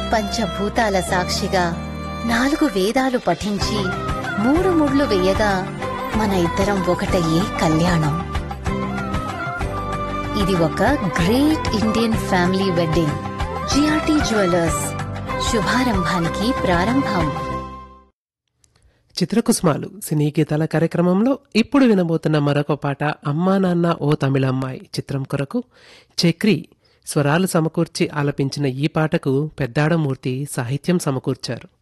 పంచభూతాల సాక్షిగా నాలుగు వేదాలు పఠించి మూడు ముళ్ళు వేయగా మన ఇద్దరం ఒకటయ్యే కళ్యాణం ఇది ఒక great Indian family wedding GRT jewellers శుభారంభానికి ప్రారంభం చిత్రకుసుమాలు సినీ గీతాల కార్యక్రమంలో ఇప్పుడు వినబోతున్న మరొక పాట అమ్మా నాన్న ఓ తమిళమ్మాయి చిత్రం కొరకు చక్రి స్వరాలు సమకూర్చి ఆలపించిన ఈ పాటకు పెద్దాడమూర్తి సాహిత్యం సమకూర్చారు